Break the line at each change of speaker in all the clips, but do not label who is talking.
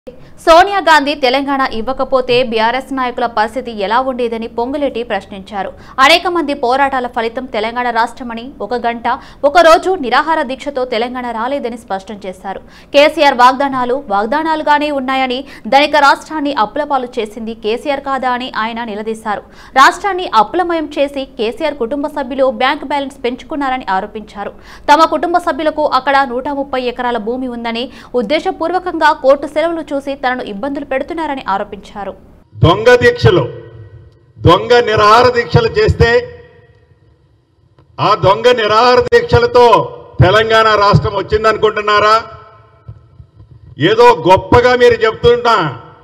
సోనియా గాంధీ తెలంగాణ ఇవ్వకపోతే బీఆర్ఎస్ నాయకుల పరిస్థితి ఎలా ఉండేదని పొంగులేటి ప్రశ్నించారు అనేక మంది పోరాటాల ఫలితం తెలంగాణ రాష్ట్రమని ఒక గంట ఒక రోజు నిరాహార దీక్షతో తెలంగాణ రాలేదని స్పష్టం చేశారు కేసీఆర్ వాగ్దానాలు వాగ్దానాలుగానే ఉన్నాయని ధనిక రాష్ట్రాన్ని అప్పులపాలు చేసింది కేసీఆర్ కాదా అని ఆయన నిలదీశారు రాష్ట్రాన్ని అప్పులమయం చేసి కేసీఆర్ కుటుంబ సభ్యులు బ్యాంక్ బ్యాలెన్స్ పెంచుకున్నారని ఆరోపించారు తమ కుటుంబ సభ్యులకు అక్కడ నూట ముప్పై ఎకరాల భూమి ఉందని ఉద్దేశపూర్వకంగా కోర్టు సెలవులు చూసి తనను ఇబ్బందులు పెడుతున్నారని ఆరోపించారు
దొంగ దీక్షలు దొంగ నిరాహార దీక్షలు చేస్తే ఆ దొంగ నిరాహార దీక్షలతో తెలంగాణ రాష్ట్రం వచ్చిందనుకుంటున్నారా ఏదో గొప్పగా మీరు చెప్తున్నా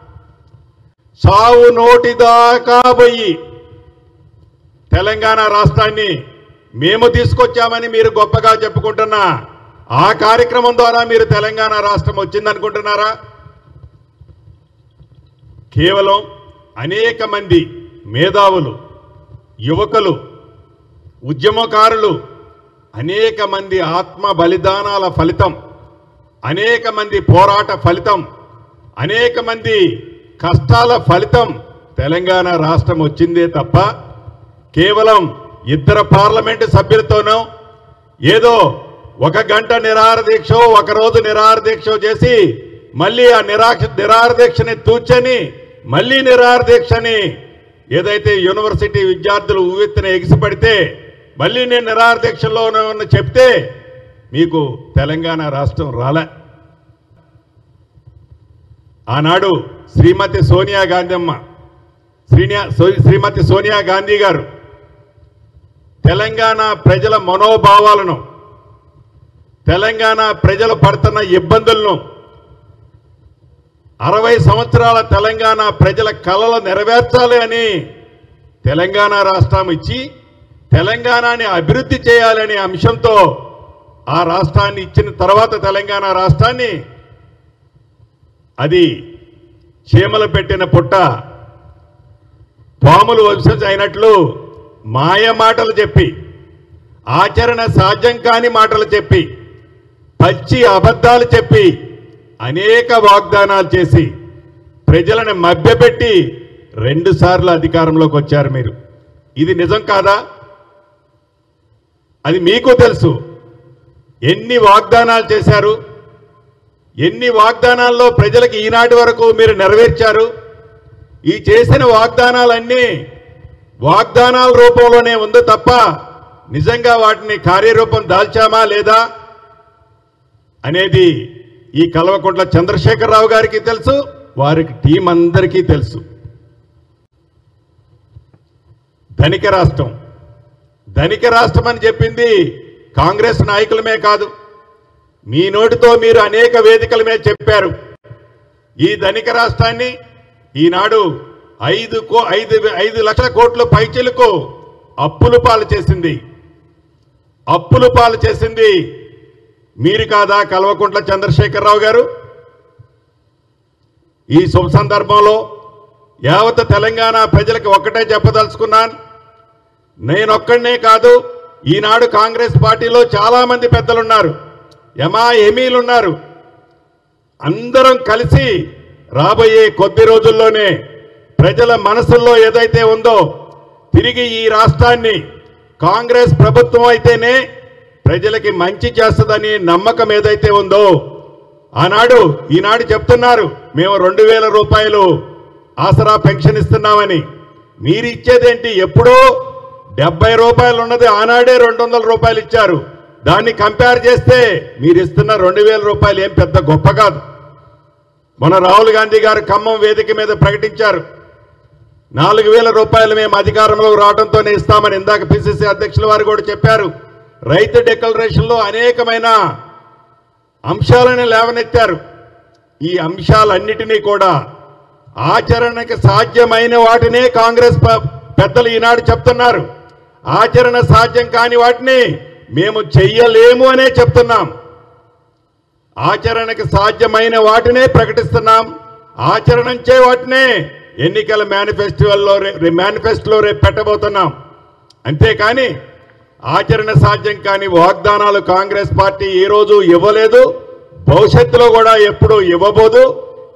సావు నోటి దాకా పోయి తెలంగాణ రాష్ట్రాన్ని మేము తీసుకొచ్చామని మీరు గొప్పగా చెప్పుకుంటున్నా ఆ కార్యక్రమం ద్వారా మీరు తెలంగాణ రాష్ట్రం వచ్చిందనుకుంటున్నారా కేవలం అనేక మంది మేధావులు యువకులు ఉద్యమకారులు అనేక మంది ఆత్మ బలిదానాల ఫలితం అనేక మంది పోరాట ఫలితం అనేక మంది కష్టాల ఫలితం తెలంగాణ రాష్ట్రం వచ్చిందే తప్ప కేవలం ఇద్దరు పార్లమెంటు సభ్యులతోనో ఏదో ఒక గంట నిరాహార దీక్ష ఒక రోజు నిరాహార దీక్ష చేసి మళ్ళీ ఆ నిరాక్ష నిరాహార దీక్షని తూచని మళ్ళీ నిరాహార దీక్షని ఏదైతే యూనివర్సిటీ విద్యార్థులు ఉవ్వెత్తున ఎగిసిపడితే మళ్ళీ నేను నిరాహార దీక్షలో ఉన్న చెప్తే మీకు తెలంగాణ రాష్ట్రం రాలే ఆనాడు శ్రీమతి సోనియా గాంధీ అమ్మ శ్రీనియా సో- శ్రీమతి సోనియా గాంధీ గారు తెలంగాణ ప్రజల మనోభావాలను తెలంగాణ ప్రజలు పడుతున్న ఇబ్బందులను అరవై సంవత్సరాల తెలంగాణ ప్రజల కళలు నెరవేర్చాలి అని తెలంగాణ రాష్ట్రం ఇచ్చి తెలంగాణని అభివృద్ధి చేయాలనే అంశంతో ఆ రాష్ట్రాన్ని ఇచ్చిన తర్వాత తెలంగాణ రాష్ట్రాన్ని అది చీమలు పెట్టిన పుట్ట పాములు వంశజ్ అయినట్లు మాయ మాటలు చెప్పి ఆచరణ సాధ్యం కాని మాటలు చెప్పి పచ్చి అబద్ధాలు చెప్పి అనేక వాగ్దానాలు చేసి ప్రజలను మభ్యపెట్టి రెండు సార్లు అధికారంలోకి వచ్చారు మీరు ఇది నిజం కాదా అది మీకు తెలుసు ఎన్ని వాగ్దానాలు చేశారు ఎన్ని వాగ్దానాల్లో ప్రజలకు ఈనాటి వరకు మీరు నెరవేర్చారు ఈ చేసిన వాగ్దానాలన్నీ వాగ్దానాల రూపంలోనే ఉంది తప్ప నిజంగా వాటిని కార్యరూపం దాల్చామా లేదా అనేది ఈ కల్వకుంట్ల చంద్రశేఖరరావు గారికి తెలుసు వారికి టీం అందరికీ తెలుసు ధనిక రాష్ట్రం ధనిక రాష్ట్రం అని చెప్పింది కాంగ్రెస్ నాయకులమే కాదు మీ నోటితో మీరు అనేక వేదికల మీద చెప్పారు ఈ ధనిక రాష్ట్రాన్ని ఈనాడు ఐదు కో ఐదు ఐదు లక్షల కోట్ల పైచిలకు అప్పులు పాలు చేసింది అప్పులు పాలు చేసింది మీరు కాదా కల్వకుంట్ల చంద్రశేఖరరావు గారు ఈ శుభ సందర్భంలో యావత్ తెలంగాణ ప్రజలకు ఒక్కటే చెప్పదలుచుకున్నాను నేనొక్కడనే కాదు ఈనాడు కాంగ్రెస్ పార్టీలో చాలా మంది పెద్దలున్నారు యమా ఎమీలు ఉన్నారు అందరం కలిసి రాబోయే కొద్ది రోజుల్లోనే ప్రజల మనసుల్లో ఏదైతే ఉందో తిరిగి ఈ రాష్ట్రాన్ని కాంగ్రెస్ ప్రభుత్వం అయితేనే ప్రజలకి మంచి చేస్తుందని నమ్మకం ఏదైతే ఉందో ఆనాడు ఈనాడు చెప్తున్నారు మేము రెండు వేల రూపాయలు ఆసరా పెన్షన్ ఇస్తున్నామని మీరు ఇచ్చేదేంటి ఎప్పుడో డెబ్బై రూపాయలు ఉన్నది ఆనాడే రెండు వందల రూపాయలు ఇచ్చారు దాన్ని కంపేర్ చేస్తే మీరు ఇస్తున్న రెండు వేల రూపాయలు ఏం పెద్ద గొప్ప కాదు మన రాహుల్ గాంధీ గారు ఖమ్మం వేదిక మీద ప్రకటించారు నాలుగు వేల రూపాయలు మేము అధికారంలోకి రావడంతోనే ఇస్తామని ఇందాక పిసిసి అధ్యక్షుల వారు కూడా చెప్పారు రైతు డిక్లరేషన్లో అనేకమైన అంశాలను లేవనెత్తారు ఈ అంశాలన్నిటినీ కూడా ఆచరణకి సాధ్యమైన వాటినే కాంగ్రెస్ ప- పెద్దలు ఈనాడు చెప్తున్నారు ఆచరణ సాధ్యం కాని వాటిని మేము చెయ్యలేము అనే చెప్తున్నాం ఆచరణకి సాధ్యమైన వాటినే ప్రకటిస్తున్నాం ఆచరణించే వాటినే ఎన్నికల మేనిఫెస్టోలో మేనిఫెస్టోలో రేపు పెట్టబోతున్నాం అంతేకాని ఆచరణ సాధ్యం కాని వాగ్దానాలు కాంగ్రెస్ పార్టీ ఈ రోజు ఇవ్వలేదు భవిష్యత్తులో కూడా ఎప్పుడు ఇవ్వబోదు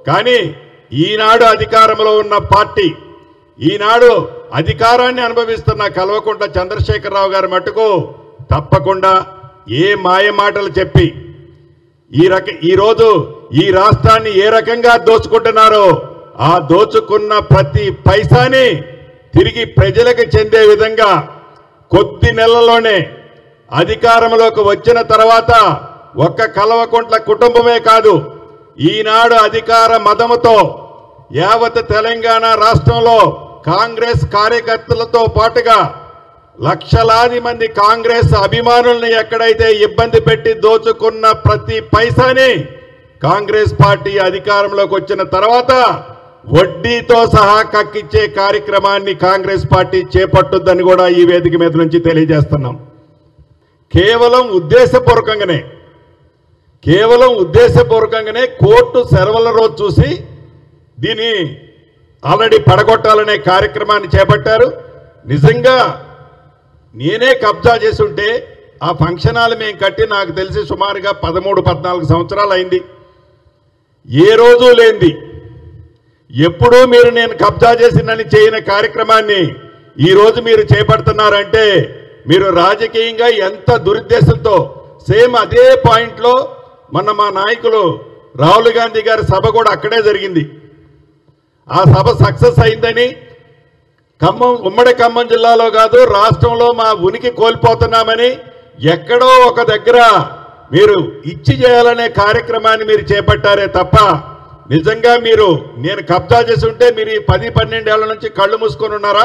కానీ ఈనాడు అధికారంలో ఉన్న పార్టీ ఈనాడు అధికారాన్ని అనుభవిస్తున్న కల్వకుంట్ల చంద్రశేఖరరావు గారి మటుకు తప్పకుండా ఏ మాయ మాటలు చెప్పి ఈ రక ఈరోజు ఈ రాష్ట్రాన్ని ఏ రకంగా దోచుకుంటున్నారో ఆ దోచుకున్న ప్రతి పైసాని తిరిగి ప్రజలకు చెందే విధంగా కొద్ది నెలల్లోనే అధికారంలోకి వచ్చిన తర్వాత ఒక్క కల్వకుంట్ల కుటుంబమే కాదు ఈనాడు అధికార మదముతో యావత్ తెలంగాణ రాష్ట్రంలో కాంగ్రెస్ కార్యకర్తలతో పాటుగా లక్షలాది మంది కాంగ్రెస్ అభిమానుల్ని ఎక్కడైతే ఇబ్బంది పెట్టి దోచుకున్న ప్రతి పైసాని కాంగ్రెస్ పార్టీ అధికారంలోకి వచ్చిన తర్వాత వడ్డీతో సహా కక్కిచ్చే కార్యక్రమాన్ని కాంగ్రెస్ పార్టీ చేపట్టుద్దని కూడా ఈ వేదిక మీద నుంచి తెలియజేస్తున్నాం కేవలం ఉద్దేశపూర్వకంగానే కేవలం ఉద్దేశపూర్వకంగానే కోర్టు సెలవుల రోజు చూసి దీన్ని ఆల్రెడీ పడగొట్టాలనే కార్యక్రమాన్ని చేపట్టారు నిజంగా నేనే కబ్జా చేసి ఉంటే ఆ ఫంక్షన్ హాల్ మేము కట్టి నాకు తెలిసి సుమారుగా పదమూడు పద్నాలుగు సంవత్సరాలు అయింది ఏ రోజు లేంది ఎప్పుడూ మీరు నేను కబ్జా చేసిందని చేయని కార్యక్రమాన్ని ఈ రోజు మీరు చేపడుతున్నారంటే మీరు రాజకీయంగా ఎంత దురుద్దేశంతో సేమ్ అదే పాయింట్లో మొన్న మా నాయకులు రాహుల్ గాంధీ గారి సభ కూడా అక్కడే జరిగింది ఆ సభ సక్సెస్ అయిందని ఖమ్మం ఉమ్మడి ఖమ్మం జిల్లాలో కాదు రాష్ట్రంలో మా ఉనికి కోల్పోతున్నామని ఎక్కడో ఒక దగ్గర మీరు ఇచ్చి చేయాలనే కార్యక్రమాన్ని మీరు చేపట్టారే తప్ప నిజంగా మీరు నేను కబ్జా చేసి ఉంటే మీరు ఈ పది పన్నెండేళ్ల నుంచి కళ్ళు మూసుకొని ఉన్నారా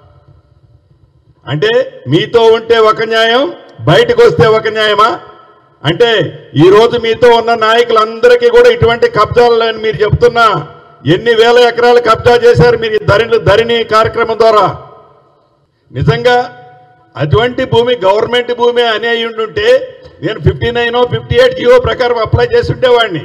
అంటే మీతో ఉంటే ఒక న్యాయం బయటకు వస్తే ఒక న్యాయమా అంటే ఈ రోజు మీతో ఉన్న నాయకులందరికీ కూడా ఇటువంటి కబ్జాలని మీరు చెప్తున్నా ఎన్ని వేల ఎకరాలు కబ్జా చేశారు మీరు ఈ ధరణి ధరణి కార్యక్రమం ద్వారా నిజంగా అటువంటి భూమి గవర్నమెంట్ భూమి అనే అయి ఉండుంటే నేను fifty nine fifty eight GO ప్రకారం అప్లై చేసి ఉండేవాడిని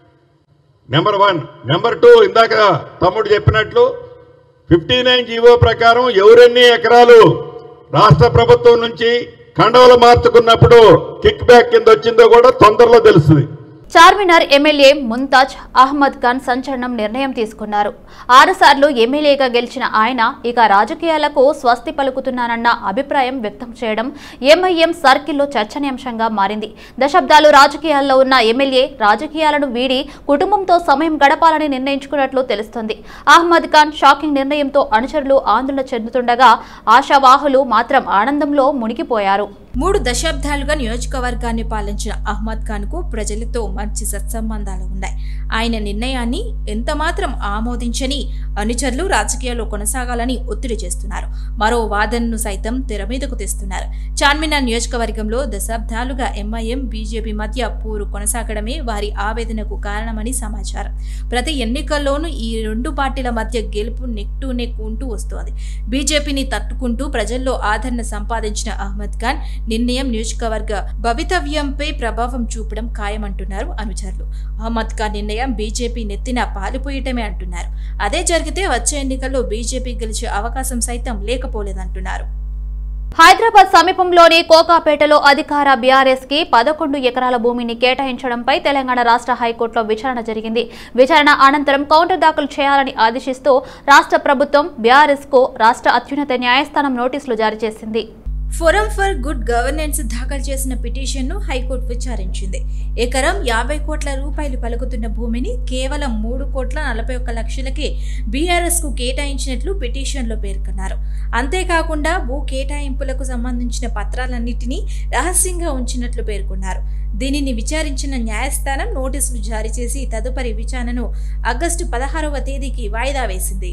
నెంబర్ వన్ నెంబర్ టూ ఇందాక తమ్ముడు చెప్పినట్లు ఫిఫ్టీ నైన్ జీవో ప్రకారం ఎవరెన్ని ఎకరాలు రాష్ట్ర ప్రభుత్వం నుంచి కండవలు మార్చుకున్నప్పుడు కిక్ బ్యాక్ కింద వచ్చిందో కూడా తొందరలో తెలుస్తుంది
చార్మినార్ ఎమ్మెల్యే ముంతాజ్ అహ్మద్ ఖాన్ సంచలనం నిర్ణయం తీసుకున్నారు ఆరుసార్లు ఎమ్మెల్యేగా గెలిచిన ఆయన ఇక రాజకీయాలకు స్వస్తి పలుకుతున్నానన్న అభిప్రాయం వ్యక్తం చేయడం ఎంఐఎం సర్కిల్లో చర్చనీయాంశంగా మారింది దశాబ్దాలు రాజకీయాల్లో ఉన్న ఎమ్మెల్యే రాజకీయాలను వీడి కుటుంబంతో సమయం గడపాలని నిర్ణయించుకున్నట్లు తెలుస్తోంది అహ్మద్ ఖాన్ షాకింగ్ నిర్ణయంతో అనుచరులు ఆందోళన చెందుతుండగా ఆశావాహులు మాత్రం ఆనందంలో మునిగిపోయారు
మూడు దశాబ్దాలుగా నియోజకవర్గాన్ని పాలించిన అహ్మద్ ఖాన్ కు ప్రజలతో మంచి సత్సంబంధాలు ఉన్నాయి ఆయన నిర్ణయాన్ని ఎంతమాత్రం ఆమోదించని అనుచరులు రాజకీయాల్లో కొనసాగాలని ఒత్తిడి చేస్తున్నారు మరో వాదనను సైతం తెర మీదకు తెస్తున్నారు చార్మినార్ నియోజకవర్గంలో దశాబ్దాలుగా ఎంఐఎం బీజేపీ మధ్య పోరు కొనసాగడమే వారి ఆవేదనకు కారణమని సమాచారం ప్రతి ఎన్నికల్లోనూ ఈ రెండు పార్టీల మధ్య గెలుపు నెక్ టు నెక్ ఉంటూ వస్తోంది బీజేపీని తట్టుకుంటూ ప్రజల్లో ఆదరణ సంపాదించిన అహ్మద్ ఖాన్ నిర్ణయం నియోజకవర్గ భవితవ్యంపై ప్రభావం చూపడం ఖాయమంటున్నారు అనుచరులు అహ్మద్ ఖాన్ నిర్ణయం బీజేపీ నెత్తిన పాలిపోయటమే అంటున్నారు అదే జరిగితే వచ్చే ఎన్నికల్లో బీజేపీ గెలిచే అవకాశం సైతం లేకపోలేదంటున్నారు
హైదరాబాద్ సమీపంలోని కోకాపేటలో అధికార బీఆర్ఎస్ కి పదకొండు ఎకరాల భూమిని కేటాయించడంపై తెలంగాణ రాష్ట్ర హైకోర్టులో విచారణ జరిగింది విచారణ అనంతరం కౌంటర్ దాఖలు చేయాలని ఆదేశిస్తూ రాష్ట్ర ప్రభుత్వం బీఆర్ఎస్ కు రాష్ట్ర అత్యున్నత న్యాయస్థానం నోటీసులు జారీ చేసింది
ఫోరం ఫర్ గుడ్ గవర్నెన్స్ దాఖలు చేసిన పిటిషన్ను హైకోర్టు విచారించింది ఎకరం యాభై కోట్ల రూపాయలు పలుకుతున్న భూమిని కేవలం మూడు కోట్ల నలభై ఒక్క లక్షలకే బీఆర్ఎస్ కు కేటాయించినట్లు పిటిషన్లో పేర్కొన్నారు అంతేకాకుండా భూ కేటాయింపులకు సంబంధించిన పత్రాలన్నింటినీ రహస్యంగా ఉంచినట్లు పేర్కొన్నారు దీనిని విచారించిన న్యాయస్థానం నోటీసులు జారీ చేసి తదుపరి విచారణను ఆగస్టు పదహారవ తేదీకి వాయిదా వేసింది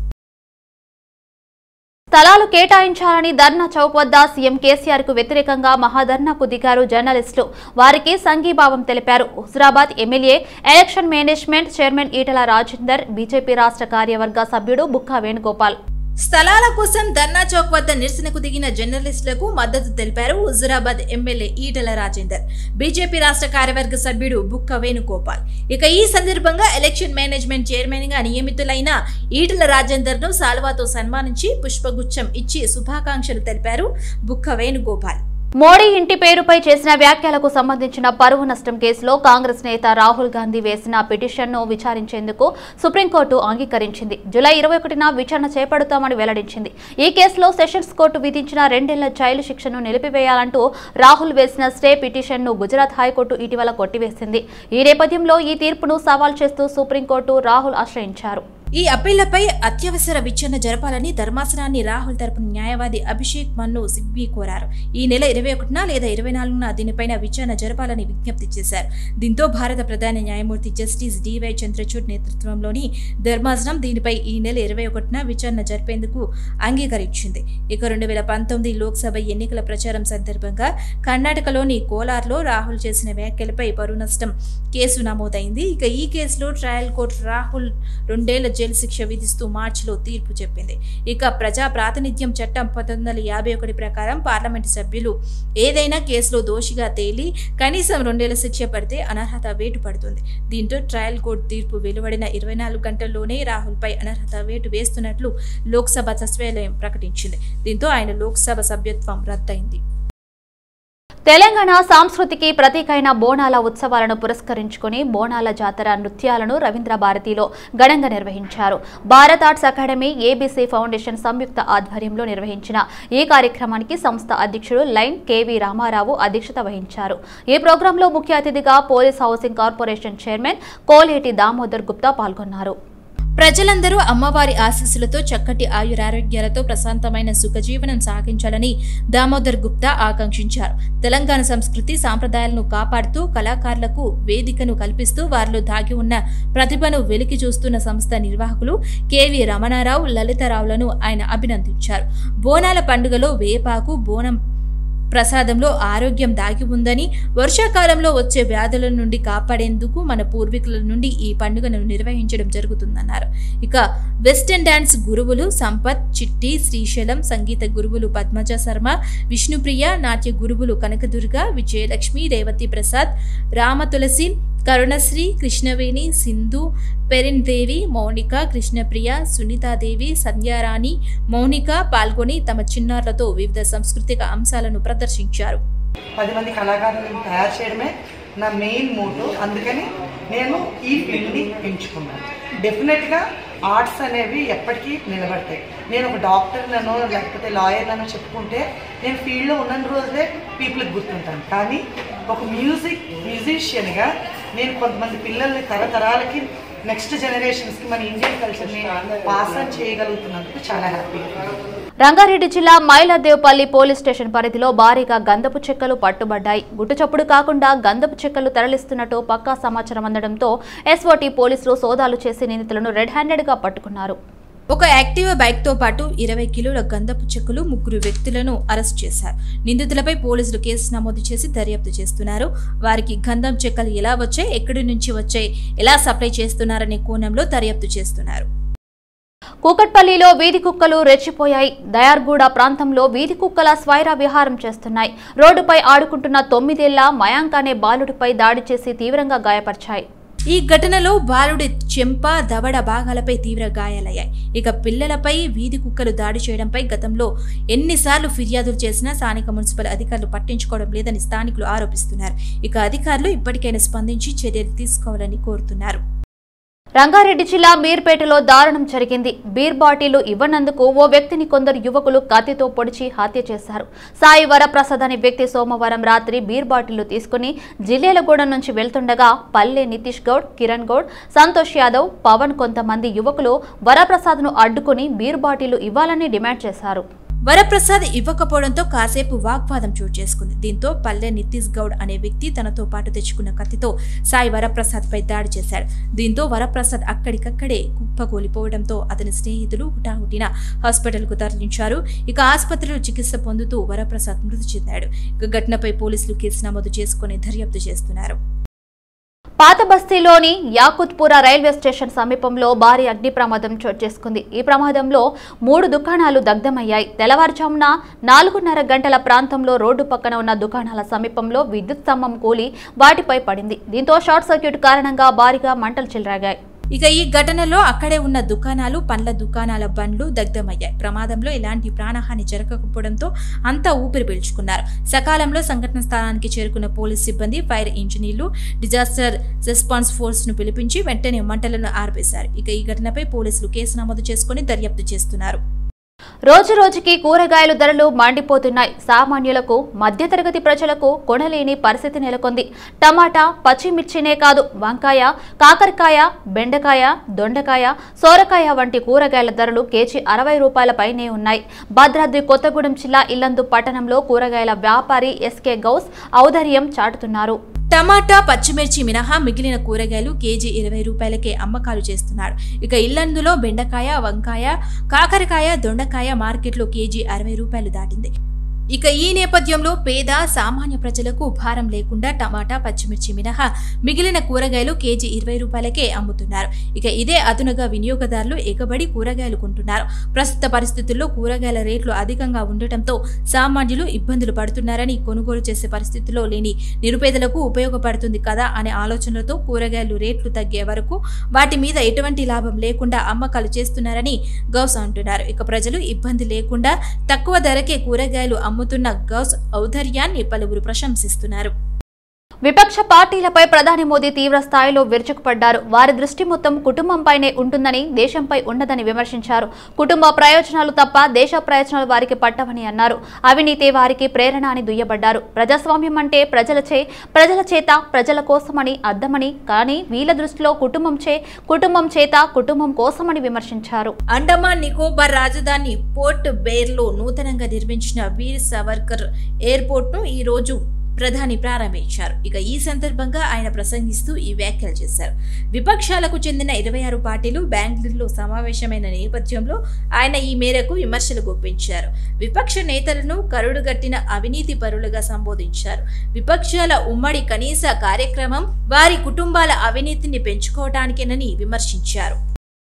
స్థలాలు కేటాయించాలని ధర్నా చౌక్ వద్ద సీఎం కేసీఆర్ కు వ్యతిరేకంగా మహాధర్నాకు దిగారు జర్నలిస్టులు వారికి సంఘీభావం తెలిపారు Huzurabad MLA election management chairman Etela Rajender BJP రాష్ట్ర కార్యవర్గ సభ్యుడు బుక్కా వేణుగోపాల్
స్థలాల కోసం ధర్నా చౌక్ వద్ద నిరసనకు దిగిన జర్నలిస్టులకు మద్దతు తెలిపారు హుజురాబాద్ ఎమ్మెల్యే ఈటల రాజేందర్ బీజేపీ రాష్ట్ర కార్యవర్గ సభ్యుడు బుక్క వేణుగోపాల్ ఇక ఈ సందర్భంగా ఎలక్షన్ మేనేజ్మెంట్ చైర్మన్ గా నియమితులైన ఈటల రాజేందర్ ను సాల్వాతో సన్మానించి పుష్పగుచ్చం ఇచ్చి శుభాకాంక్షలు తెలిపారు బుక్క వేణుగోపాల్
మోడీ ఇంటి పేరుపై చేసిన వ్యాఖ్యలకు సంబంధించిన పరువు నష్టం కేసులో కాంగ్రెస్ నేత రాహుల్ గాంధీ వేసిన పిటిషన్ను విచారించేందుకు సుప్రీంకోర్టు అంగీకరించింది జూలై ఇరవై ఒకటిన విచారణ చేపడతామని వెల్లడించింది ఈ కేసులో సెషన్స్ కోర్టు విధించిన రెండేళ్ల జైలు శిక్షను నిలిపివేయాలంటూ రాహుల్ వేసిన స్టే పిటిషన్ను గుజరాత్ హైకోర్టు ఇటీవల కొట్టివేసింది ఈ నేపథ్యంలో ఈ తీర్పును సవాల్ చేస్తూ సుప్రీంకోర్టు రాహుల్ ఆశ్రయించారు
ఈ అప్పీళ్లపై అత్యవసర విచారణ జరపాలని ధర్మాసనాన్ని రాహుల్ తరపున న్యాయవాది అభిషేక్ మన్ను సిబ్బి కోరారు ఈ నెల ఇరవై ఒకటిన లేదా ఇరవై నాలుగున దీనిపైన విచారణ జరపాలని విజ్ఞప్తి చేశారు దీంతో భారత ప్రధాన న్యాయమూర్తి జస్టిస్ డివై చంద్రచూడ్ నేతృత్వంలోని ధర్మాసనం దీనిపై ఈ నెల ఇరవై ఒకటిన విచారణ జరిపేందుకు అంగీకరించింది ఇక రెండు వేల పంతొమ్మిది లోక్సభ ఎన్నికల ప్రచారం సందర్భంగా కర్ణాటకలోని కోలార్లో రాహుల్ చేసిన వ్యాఖ్యలపై పరువు నష్టం కేసు నమోదైంది ఇక ఈ కేసులో ట్రయల్ కోర్టు రాహుల్ రెండేళ్ల జైలు శిక్ష విధిస్తూ మార్చిలో తీర్పు చెప్పింది ఇక ప్రజా ప్రాతినిధ్యం చట్టం పంతొమ్మిది వందల యాభై ఒకటి ప్రకారం పార్లమెంటు సభ్యులు ఏదైనా కేసులో దోషిగా తేలి కనీసం రెండేళ్ల శిక్ష పడితే అనర్హత వేటు పడుతుంది దీంతో ట్రయల్ కోర్టు తీర్పు వెలువడిన ఇరవై నాలుగు గంటల్లోనే రాహుల్పై అనర్హత వేటు వేస్తున్నట్లు లోక్సభ సచివాలయం ప్రకటించింది దీంతో ఆయన లోక్సభ సభ్యత్వం రద్దయింది
తెలంగాణ సంస్కృతికి ప్రతీకైన బోనాల ఉత్సవాలను పురస్కరించుకుని బోనాల జాతర నృత్యాలను రవీంద్ర భారతిలో ఘనంగా నిర్వహించారు Bharat arts academy ABC foundation సంయుక్త ఆధ్వర్యంలో నిర్వహించిన ఈ కార్యక్రమానికి సంస్థ అధ్యక్షుడు లైన్ కేవీ రామారావు అధ్యక్షత వహించారు ఈ ప్రోగ్రాంలో ముఖ్య అతిథిగా police housing corporation chairman Koleti Damodar Gupta పాల్గొన్నారు
ప్రజలందరూ అమ్మవారి ఆశీస్సులతో చక్కటి ఆయురారోగ్యాలతో ప్రశాంతమైన సుఖజీవనం సాగించాలని దామోదర్ గుప్తా ఆకాంక్షించారు తెలంగాణ సంస్కృతి సాంప్రదాయాలను కాపాడుతూ కళాకారులకు వేదికను కల్పిస్తూ వారిలో దాగి ఉన్న ప్రతిభను వెలికి చూస్తున్న సంస్థ నిర్వాహకులు కెవి రమణారావు లలితరావులను ఆయన అభినందించారు బోనాల పండుగలో వేపాకు బోనం ప్రసాదంలో ఆరోగ్యం దాగి ఉందని వర్షాకాలంలో వచ్చే వ్యాధుల నుండి కాపాడేందుకు మన పూర్వీకుల నుండి ఈ పండుగను నిర్వహించడం జరుగుతుందన్నారు ఇక వెస్టర్న్ డాన్స్ గురువులు సంపత్ చిట్టి శ్రీశైలం సంగీత గురువులు పద్మజ శర్మ విష్ణుప్రియ నాట్య గురువులు కనకదుర్గ విజయలక్ష్మి రేవతి ప్రసాద్ రామతులసి కరుణశ్రీ కృష్ణవేణి సింధు పెరిన్ దేవి మౌనిక కృష్ణప్రియ సునీతాదేవి సంధ్యారాణి మౌనిక పాల్గొని తమ చిన్నారులతో వివిధ సాంస్కృతిక అంశాలను ప్రదర్శించారు
పది మంది కళాకారులను తయారు చేయడమే నా మెయిన్ మోటో అందుకని నేను ఈ ఫీల్డ్ని ఎంచుకున్నాను డెఫినెట్గా ఆర్ట్స్ అనేవి ఎప్పటికీ నిలబడతాయి నేను ఒక డాక్టర్లను లేకపోతే లాయర్లను చెప్పుకుంటే నేను ఫీల్డ్లో ఉన్న రోజులే పీపుల్కి గుర్తుంటాను కానీ ఒక మ్యూజిక్ మ్యూజిషియన్గా నేను కొంతమంది పిల్లల్ని తరతరాలకి నెక్స్ట్ జనరేషన్స్కి మన ఇండియన్ కల్చర్ని పాస్ ఆన్ చేయగలుగుతున్నందుకు చాలా హ్యాపీగా
రంగారెడ్డి జిల్లా మైలదేవపల్లి పోలీస్ స్టేషన్ పరిధిలో భారీగా గంధపు చెక్కలు పట్టుబడ్డాయి గుట్టుచప్పుడు కాకుండా గంధపు చెక్కలు తరలిస్తున్నట్టు పక్కా సమాచారం అందడంతో ఎస్ఓటీ పోలీసులు సోదాలు చేసి నిందితులను రెడ్ హ్యాండెడ్ గా పట్టుకున్నారు
ఒక యాక్టివా బైక్ తో పాటు ఇరవై కిలోల గంధపు చెక్కులు ముగ్గురు వ్యక్తులను అరెస్ట్ చేశారు నిందితులపై పోలీసులు కేసు నమోదు చేసి దర్యాప్తు చేస్తున్నారు వారికి గంధం చెక్కలు ఎలా వచ్చాయి ఎక్కడి నుంచి వచ్చాయి ఎలా సప్లై చేస్తున్నారనే కోణంలో దర్యాప్తు చేస్తున్నారు
కూకట్పల్లిలో వీధి కుక్కలు రెచ్చిపోయాయి దయార్గూడ ప్రాంతంలో వీధి కుక్కల స్వైర విహారం చేస్తున్నాయి రోడ్డుపై ఆడుకుంటున్న తొమ్మిదేళ్ల మయాంక్ అనే బాలుడిపై దాడి చేసి తీవ్రంగా గాయపరిచాయి
ఈ ఘటనలో బాలుడి చెంప దవడ భాగాలపై తీవ్ర గాయాలయ్యాయి ఇక పిల్లలపై వీధి కుక్కలు దాడి చేయడంపై గతంలో ఎన్నిసార్లు ఫిర్యాదులు చేసినా స్థానిక మున్సిపల్ అధికారులు పట్టించుకోవడం లేదని స్థానికులు ఆరోపిస్తున్నారు ఇక అధికారులు ఇప్పటికైనా స్పందించి చర్యలు తీసుకోవాలని కోరుతున్నారు
రంగారెడ్డి జిల్లా మీర్పేటలో దారుణం జరిగింది బీర్ బాటిల్ ఇవ్వనందుకు ఓ వ్యక్తిని కొందరు యువకులు కత్తితో పొడిచి హత్య చేశారు సాయి వరప్రసాద్ అనే వ్యక్తి సోమవారం రాత్రి బీర్ బాటిల్ తీసుకుని జిల్లేలగూడెం నుంచి వెళ్తుండగా పల్లె నితీష్ గౌడ్ కిరణ్ గౌడ్ సంతోష్ యాదవ్ పవన్ కొంతమంది యువకులు వరప్రసాద్ను అడ్డుకుని బీర్ బాటిల్ ఇవ్వాలని డిమాండ్ చేశారు
వరప్రసాద్ ఇవ్వకపోవడంతో కాసేపు వాగ్వాదం చోటు చేసుకుంది దీంతో పల్లె నితీష్ గౌడ్ అనే వ్యక్తి తనతో పాటు తెచ్చుకున్న కత్తితో సాయి వరప్రసాద్ పై దాడి చేశాడు దీంతో వరప్రసాద్ అక్కడికక్కడే కుప్పకూలిపోవడంతో అతని స్నేహితులు హుటాహుటిన హాస్పిటల్కు తరలించారు ఇక ఆసుపత్రిలో చికిత్స పొందుతూ వరప్రసాద్ మృతి చెందాడు ఇక ఘటనపై పోలీసులు కేసు నమోదు చేసుకుని దర్యాప్తు చేస్తున్నారు
పాత బస్తీలోని యాకుత్పుర రైల్వే స్టేషన్ సమీపంలో భారీ అగ్ని ప్రమాదం చోటు చేసుకుంది ఈ ప్రమాదంలో మూడు దుకాణాలు దగ్ధమయ్యాయి తెల్లవారుజామున నాలుగున్నర గంటల ప్రాంతంలో రోడ్డు పక్కన ఉన్న దుకాణాల సమీపంలో విద్యుత్ స్తంభం కూలి వాటిపై పడింది దీంతో షార్ట్ సర్క్యూట్ కారణంగా భారీగా మంటలు చెలరాగాయి
ఇక ఈ ఘటనలో అక్కడే ఉన్న దుకాణాలు పండ్ల దుకాణాల బండ్లు దగ్ధమయ్యాయి ప్రమాదంలో ఎలాంటి ప్రాణహాని జరగకపోవడంతో అంతా ఊపిరి పీల్చుకున్నారు సకాలంలో సంఘటన స్థలానికి చేరుకున్న పోలీస్ సిబ్బంది ఫైర్ ఇంజనీర్లు డిజాస్టర్ రెస్పాన్స్ ఫోర్స్ ను పిలిపించి వెంటనే మంటలను ఆర్పేశారు ఇక ఈ ఘటనపై పోలీసులు కేసు నమోదు చేసుకుని దర్యాప్తు చేస్తున్నారు
రోజు రోజుకి కూరగాయలు ధరలు మండిపోతున్నాయి సామాన్యులకు మధ్యతరగతి ప్రజలకు కొనలేని పరిస్థితి నెలకొంది టమాటా పచ్చిమిర్చినే కాదు వంకాయ కాకరకాయ బెండకాయ దొండకాయ సోరకాయ వంటి కూరగాయల ధరలు కేజీ అరవై రూపాయల పైనే ఉన్నాయి భద్రాద్రి కొత్తగూడెం జిల్లా ఇల్లందు పట్టణంలో కూరగాయల వ్యాపారి ఎస్కే గౌస్ ఔదర్యం చాటుతున్నారు
టమాటా పచ్చిమిర్చి మినహా మిగిలిన కూరగాయలు కేజీ ఇరవై రూపాయలకే అమ్మకాలు చేస్తున్నాడు ఇక ఇల్లందులో బెండకాయ వంకాయ కాకరకాయ దొండకాయ మార్కెట్లో కేజీ అరవై రూపాయలు దాటింది ఇక ఈ నేపథ్యంలో పేద సామాన్య ప్రజలకు భారం లేకుండా టమాటా పచ్చిమిర్చి మినహా మిగిలిన కూరగాయలు కేజీ ఇరవై రూపాయలకే అమ్ముతున్నారు ఇక ఇదే అదునుగా వినియోగదారులు ఎగబడి కూరగాయలు కొంటున్నారు ప్రస్తుత పరిస్థితుల్లో కూరగాయల రేట్లు అధికంగా ఉండటంతో సామాన్యులు ఇబ్బందులు పడుతున్నారని కొనుగోలు చేసే పరిస్థితిలో లేని నిరుపేదలకు ఉపయోగపడుతుంది కదా అనే ఆలోచనలతో కూరగాయలు రేట్లు తగ్గే వరకు వాటి మీద ఎటువంటి లాభం లేకుండా అమ్మకాలు చేస్తున్నారని గౌస్ అంటున్నారు ఇక ప్రజలు ఇబ్బంది లేకుండా తక్కువ ధరకే కూరగాయలు అమ్ముతున్న గౌస్ ఔదర్యాన్ని పలువురు ప్రశంసిస్తున్నారు
విపక్ష పార్టీలపై ప్రధాని మోదీ తీవ్ర స్థాయిలో విరుచుకుపడ్డారు వారి దృష్టి మొత్తం కుటుంబంపైనే ఉంటుందని దేశంపై ఉండదని విమర్శించారు కుటుంబ ప్రయోజనాలు తప్ప దేశ ప్రయోజనాలు వారికి పట్టవని అన్నారు అవినీతి వారికి ప్రేరణ అని దుయ్యబడ్డారు ప్రజాస్వామ్యం అంటే ప్రజలచే ప్రజల చేత ప్రజల కోసమని అర్థమని కానీ వీళ్ళ దృష్టిలో కుటుంబం చే కుటుంబం చేత కుటుంబం కోసమని విమర్శించారు
అండమాన్ నికోబార్ రాజధాని పోర్ట్ బెయిర్లో నూతనంగా నిర్మించిన వీర్ సవర్కర్ ఎయిర్పోర్ట్ను ఈ రోజు ప్రధాని ప్రారంభించారు ఇక ఈ సందర్భంగా ఆయన ప్రసంగిస్తూ ఈ వ్యాఖ్యలు చేశారు విపక్షాలకు చెందిన ఇరవై ఆరు పార్టీలు బెంగళూరులో సమావేశమైన నేపథ్యంలో ఆయన ఈ మేరకు విమర్శలు గుప్పించారు విపక్ష నేతలను కరుడుగట్టిన అవినీతి పరులుగా సంబోధించారు విపక్షాల ఉమ్మడి కనీస కార్యక్రమం వారి కుటుంబాల అవినీతిని పెంచుకోవటానికేనని విమర్శించారు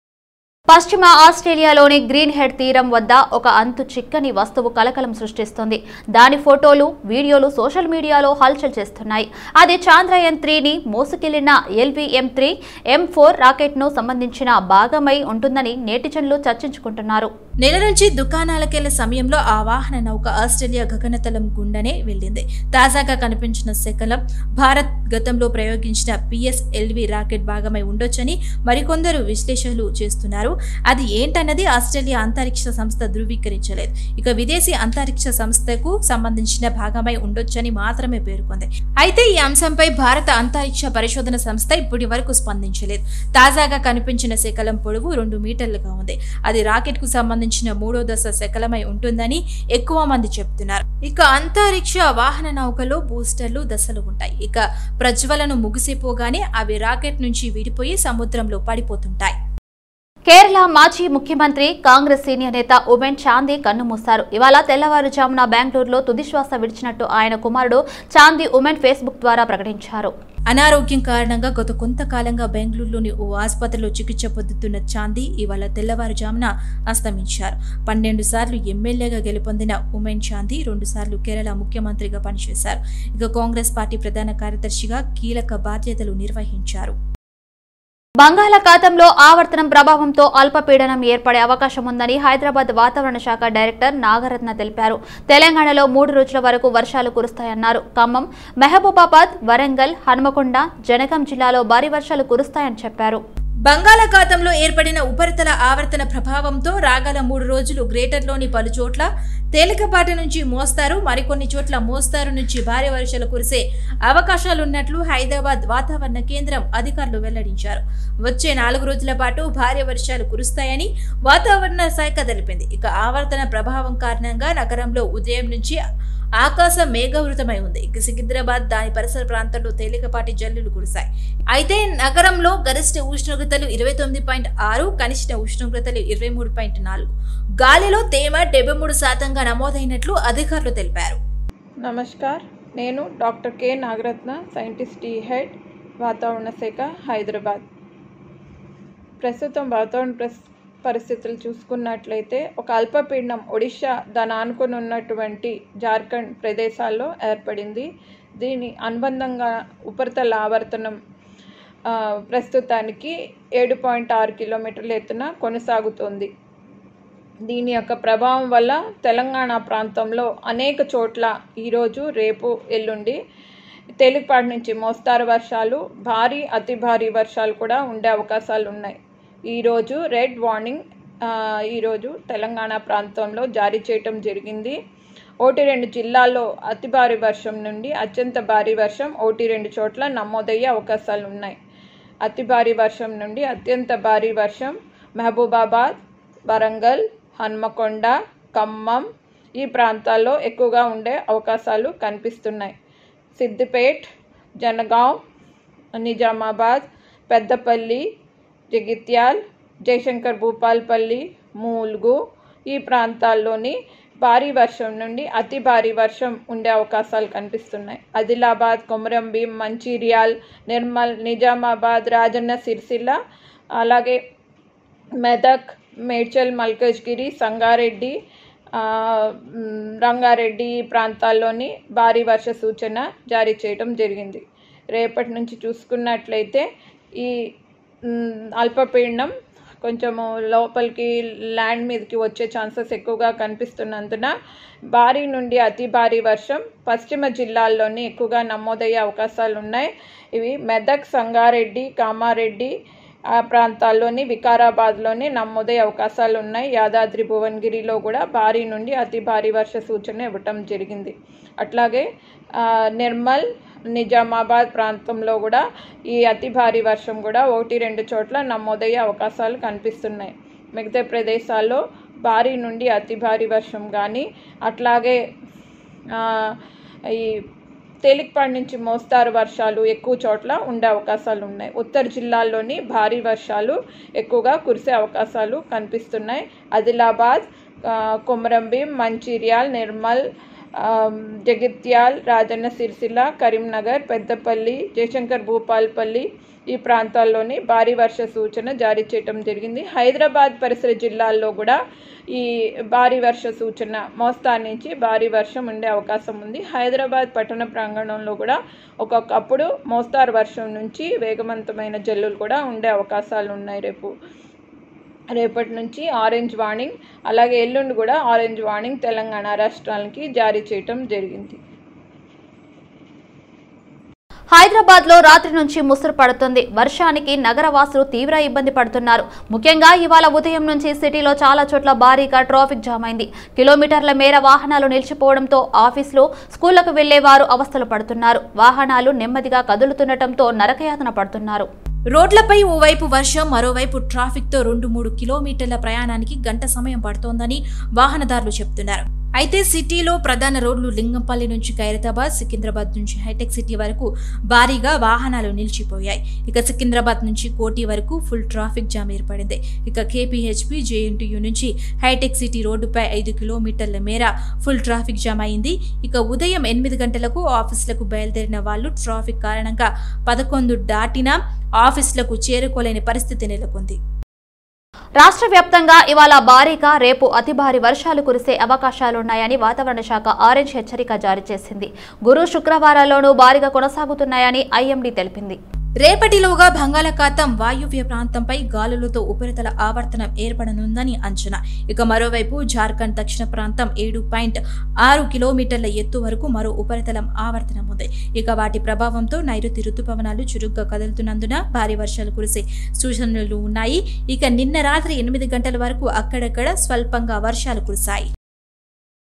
పశ్చిమ ఆస్ట్రేలియాలోని గ్రీన్ హెడ్ తీరం వద్ద ఒక అంతు చిక్కని వస్తువు కలకలం సృష్టిస్తుంది దాని ఫోటోలు వీడియోలు సోషల్ మీడియాలో హల్చల్ చేస్తున్నాయి అది చాంద్రయాన్ త్రీని మోసుకెళ్లిన ఎల్వీఎం త్రీ ఎం ఫోర్ రాకెట్ను సంబంధించిన భాగమై ఉంటుందని నేటిజన్లు చర్చించుకుంటున్నారు
నెల నుంచి దుకాణాలకెళ్లే సమయంలో ఆ వాహన నౌక ఆస్ట్రేలియా గగనతలం గుండెనే వెళ్ళింది తాజాగా కనిపించిన శకలం భారత్ గతంలో ప్రయోగించిన పిఎస్ఎల్వి రాకెట్ భాగమై ఉండొచ్చని మరికొందరు విశ్లేషణలు చేస్తున్నారు అది ఏంటన్నది ఆస్ట్రేలియా అంతరిక్ష సంస్థ ధృవీకరించలేదు ఇక విదేశీ అంతరిక్ష సంస్థకు సంబంధించిన భాగమై ఉండొచ్చని మాత్రమే పేర్కొంది అయితే ఈ అంశంపై భారత అంతరిక్ష పరిశోధన సంస్థ ఇప్పటి వరకు స్పందించలేదు తాజాగా కనిపించిన శకలం పొడవు రెండు మీటర్లుగా ఉంది అది రాకెట్ కు సంబంధించిన మూడో దశ శకలమై ఉంటుందని ఎక్కువ మంది చెప్తున్నారు ఇక అంతరిక్ష వాహన నౌకలో బూస్టర్లు దశలు ఉంటాయి ఇక ప్రజ్వలను ముగిసిపోగానే అవి రాకెట్ నుంచి విడిపోయి సముద్రంలో పడిపోతుంటాయి
కేరళ మాజీ ముఖ్యమంత్రి కాంగ్రెస్ సీనియర్ నేత ఉమెన్ చాందీ కన్నుమూశారు ఇవాళ తెల్లవారుజామున బెంగళూరులో తుదిశ్వాస విడిచినట్టు ఆయన కుమారుడు చాందీ ఉమెన్ ఫేస్బుక్ ద్వారా ప్రకటించారు
అనారోగ్యం కారణంగా గత కొంతకాలంగా బెంగళూరులోని ఓ ఆసుపత్రిలో చికిత్స పొందుతున్న చాందీ ఇవాళ తెల్లవారుజామున అస్తమించారు పన్నెండు సార్లు ఎమ్మెల్యేగా గెలుపొందిన ఉమెన్ చాందీ రెండు సార్లు కేరళ ముఖ్యమంత్రిగా పనిచేశారు ఇక కాంగ్రెస్ పార్టీ ప్రధాన కార్యదర్శిగా కీలక బాధ్యతలు నిర్వహించారు
బంగాళాఖాతంలో ఆవర్తనం ప్రభావంతో అల్పపీడనం ఏర్పడే అవకాశం ఉందని హైదరాబాద్ వాతావరణ శాఖ డైరెక్టర్ నాగరత్న తెలిపారు తెలంగాణలో మూడు రోజుల వరకు వర్షాలు కురుస్తాయన్నారు ఖమ్మం మహబూబాబాద్ వరంగల్ హనుమకొండ జనగాం జిల్లాలో భారీ వర్షాలు కురుస్తాయని చెప్పారు
బంగాళాఖాతంలో ఏర్పడిన ఉపరితల ఆవర్తన ప్రభావంతో రాగల మూడు రోజులు గ్రేటర్లోని పలు చోట్ల తేలికపాటి నుంచి మోస్తారు మరికొన్ని చోట్ల మోస్తారు నుంచి భారీ వర్షాలు కురిసే అవకాశాలున్నట్లు హైదరాబాద్ వాతావరణ కేంద్రం అధికారులు వెల్లడించారు వచ్చే నాలుగు రోజుల పాటు భారీ వర్షాలు కురుస్తాయని వాతావరణ శాఖ తెలిపింది ఇక ఆవర్తన ప్రభావం కారణంగా నగరంలో ఉదయం నుంచి ఆకాశం మేఘవృతమై ఉంది ఇక సికింద్రాబాద్ దాని పరిసర ప్రాంతాల్లో తేలికపాటి జల్లులు కురిశాయి అయితే నగరంలో గరిష్ట ఉష్ణోగ్రతలు ఇరవై తొమ్మిది పాయింట్ ఆరు కనిష్ట ఉష్ణోగ్రతలు ఇరవై మూడు పాయింట్ నాలుగు గాలిలో తేమ డెబ్బై మూడు శాతంగా నమోదైనట్లు అధికారులు తెలిపారు
నమస్కార్ నేను doctor K Nagaratna scientist T head వాతావరణ శాఖ హైదరాబాద్ ప్రస్తుతం వాతావరణ ప్రస్ పరిస్థితులు చూసుకున్నట్లయితే ఒక అల్పపీడనం ఒడిశా దాని ఆనుకొని ఉన్నటువంటి జార్ఖండ్ ప్రదేశాల్లో ఏర్పడింది దీని అనుబంధంగా ఉపరితల ఆవర్తనం ఆ, ప్రస్తుతానికి ఏడు పాయింట్ ఆరు కిలోమీటర్ల ఎత్తున కొనసాగుతోంది దీని యొక్క ప్రభావం వల్ల తెలంగాణ ప్రాంతంలో అనేక చోట్ల ఈరోజు రేపు ఎల్లుండి తేలికపాటి నుంచి మోస్తారు వర్షాలు భారీ అతి భారీ వర్షాలు కూడా ఉండే అవకాశాలు ఉన్నాయి ఈరోజు రెడ్ వార్నింగ్ ఆ, ఈరోజు తెలంగాణ ప్రాంతంలో జారీ చేయటం జరిగింది ఒకటి రెండు జిల్లాల్లో అతి భారీ వర్షం నుండి అత్యంత భారీ వర్షం ఒకటి రెండు చోట్ల నమోదయ్యే అవకాశాలు ఉన్నాయి అతి భారీ వర్షం నుండి అత్యంత భారీ వర్షం మహబూబాబాద్ వరంగల్ హన్మకొండ ఖమ్మం ఈ ప్రాంతాల్లో ఎక్కువగా ఉండే అవకాశాలు కనిపిస్తున్నాయి సిద్దిపేట్ జనగాం నిజామాబాద్ పెద్దపల్లి జగిత్యాల్ జయశంకర్ భూపాల్పల్లి మూల్గు ఈ ప్రాంతాల్లోని భారీ వర్షం నుండి అతి భారీ వర్షం ఉండే అవకాశాలు కనిపిస్తున్నాయి ఆదిలాబాద్ కొమరంభీం మంచిర్యాల్ నిర్మల్ నిజామాబాద్ రాజన్న సిరిసిల్ల అలాగే మెదక్ మేడ్చల్ మల్కజ్గిరి సంగారెడ్డి ఆ, మ్, రంగారెడ్డి ఈ ప్రాంతాల్లోని భారీ వర్ష సూచన జారీ చేయడం జరిగింది రేపటి నుంచి చూసుకున్నట్లయితే ఈ మ్, అల్పపీడనం కొంచెము లోపలికి ల్యాండ్ మీదకి వచ్చే ఛాన్సెస్ ఎక్కువగా కనిపిస్తున్నందున భారీ నుండి అతి భారీ వర్షం పశ్చిమ జిల్లాల్లోని ఎక్కువగా నమోదయ్యే అవకాశాలు ఉన్నాయి ఇవి మెదక్ సంగారెడ్డి కామారెడ్డి ఆ ప్రాంతాల్లోని వికారాబాద్లోని నమోదయ్యే అవకాశాలు ఉన్నాయి యాదాద్రి భువనగిరిలో కూడా భారీ నుండి అతి భారీ వర్ష సూచన ఇవ్వటం జరిగింది అట్లాగే ఆ, నిర్మల్ నిజామాబాద్ ప్రాంతంలో కూడా ఈ అతి భారీ వర్షం కూడా ఒకటి రెండు చోట్ల నమోదయ్యే అవకాశాలు కనిపిస్తున్నాయి మిగతా ప్రదేశాల్లో భారీ నుండి అతి భారీ వర్షం కానీ అట్లాగే ఆ, ఈ తేలికపాటి నుంచి మోస్తారు వర్షాలు ఎక్కువ చోట్ల ఉండే అవకాశాలు ఉన్నాయి ఉత్తర జిల్లాల్లోని భారీ వర్షాలు ఎక్కువగా కురిసే అవకాశాలు కనిపిస్తున్నాయి ఆదిలాబాద్ ఆ, కొమరంభీం మంచిర్యాల్ నిర్మల్ ఆ, జగిత్యాల్ రాజన్న సిరిసిల్ల కరీంనగర్ పెద్దపల్లి జయశంకర్ భూపాల్పల్లి ఈ ప్రాంతాల్లోని భారీ వర్ష సూచన జారీ చేయటం జరిగింది హైదరాబాద్ పరిసర జిల్లాల్లో కూడా ఈ భారీ వర్ష సూచన మోస్తారు నుంచి భారీ వర్షం ఉండే అవకాశం ఉంది హైదరాబాద్ పట్టణ ప్రాంగణంలో కూడా ఒక్కొక్కప్పుడు మోస్తారు వర్షం నుంచి వేగవంతమైన జల్లులు కూడా ఉండే అవకాశాలు ఉన్నాయి రేపు రేపటి నుంచి ఆరెంజ్ వార్నింగ్ అలాగే ఎల్లుండి కూడా ఆరెంజ్ వార్నింగ్ తెలంగాణ రాష్ట్రాలకి జారీ చేయటం జరిగింది
హైదరాబాద్ లో రాత్రి నుంచి ముసురు పడుతుంది వర్షానికి నగరవాసులు తీవ్ర ఇబ్బంది పడుతున్నారు ముఖ్యంగా ఇవాళ ఉదయం నుంచి సిటీలో చాలా చోట్ల భారీగా ట్రాఫిక్ జామ్ అయింది కిలోమీటర్ల మేర వాహనాలు నిలిచిపోవడంతో ఆఫీసులు స్కూళ్లకు వెళ్లే వారు అవస్థలు పడుతున్నారు వాహనాలు నెమ్మదిగా కదులుతుండటంతో నరకయాతన పడుతున్నారు
రోడ్లపై ఓవైపు వర్షం మరోవైపు ట్రాఫిక్ తో రెండు మూడు కిలోమీటర్ల ప్రయాణానికి గంట సమయం పడుతోందని వాహనదారులు చెప్తున్నారు అయితే సిటీలో ప్రధాన రోడ్లు లింగంపల్లి నుంచి ఖైరతాబాద్ సికింద్రాబాద్ నుంచి హైటెక్ సిటీ వరకు భారీగా వాహనాలు నిలిచిపోయాయి ఇక సికింద్రాబాద్ నుంచి కోటి వరకు ఫుల్ ట్రాఫిక్ జామ్ ఏర్పడింది ఇక కేపీహెచ్పి జేఎన్టీయూ నుంచి హైటెక్ సిటీ రోడ్డుపై ఐదు కిలోమీటర్ల మేర ఫుల్ ట్రాఫిక్ జామ్ అయింది ఇక ఉదయం ఎనిమిది గంటలకు ఆఫీసులకు బయలుదేరిన వాళ్ళు ట్రాఫిక్ కారణంగా పదకొండు దాటినా ఆఫీసులకు చేరుకోలేని పరిస్థితి నెలకొంది
రాష్ట్ర వ్యాప్తంగా ఇవాళ భారీగా రేపు అతి భారీ వర్షాలు కురిసే అవకాశాలున్నాయని వాతావరణ శాఖ ఆరెంజ్ హెచ్చరిక జారీ చేసింది గురు శుక్రవారాల్లోనూ భారీగా కొనసాగుతున్నాయని ఐఎండీ తెలిపింది
రేపటిలోగా బంగాళాఖాతం వాయువ్య ప్రాంతంపై గాలులతో ఉపరితల ఆవర్తనం ఏర్పడనుందని అంచనా ఇక మరోవైపు జార్ఖండ్ దక్షిణ ప్రాంతం ఏడు పాయింట్ ఆరు కిలోమీటర్ల ఎత్తు వరకు మరో ఉపరితలం ఆవర్తనం ఉంది ఇక వాటి ప్రభావంతో నైరుతి రుతుపవనాలు చురుగ్గా కదులుతున్నందున భారీ వర్షాలు కురిసే సూచనలు ఉన్నాయి ఇక నిన్న రాత్రి ఎనిమిది గంటల వరకు అక్కడక్కడ స్వల్పంగా వర్షాలు కురిశాయి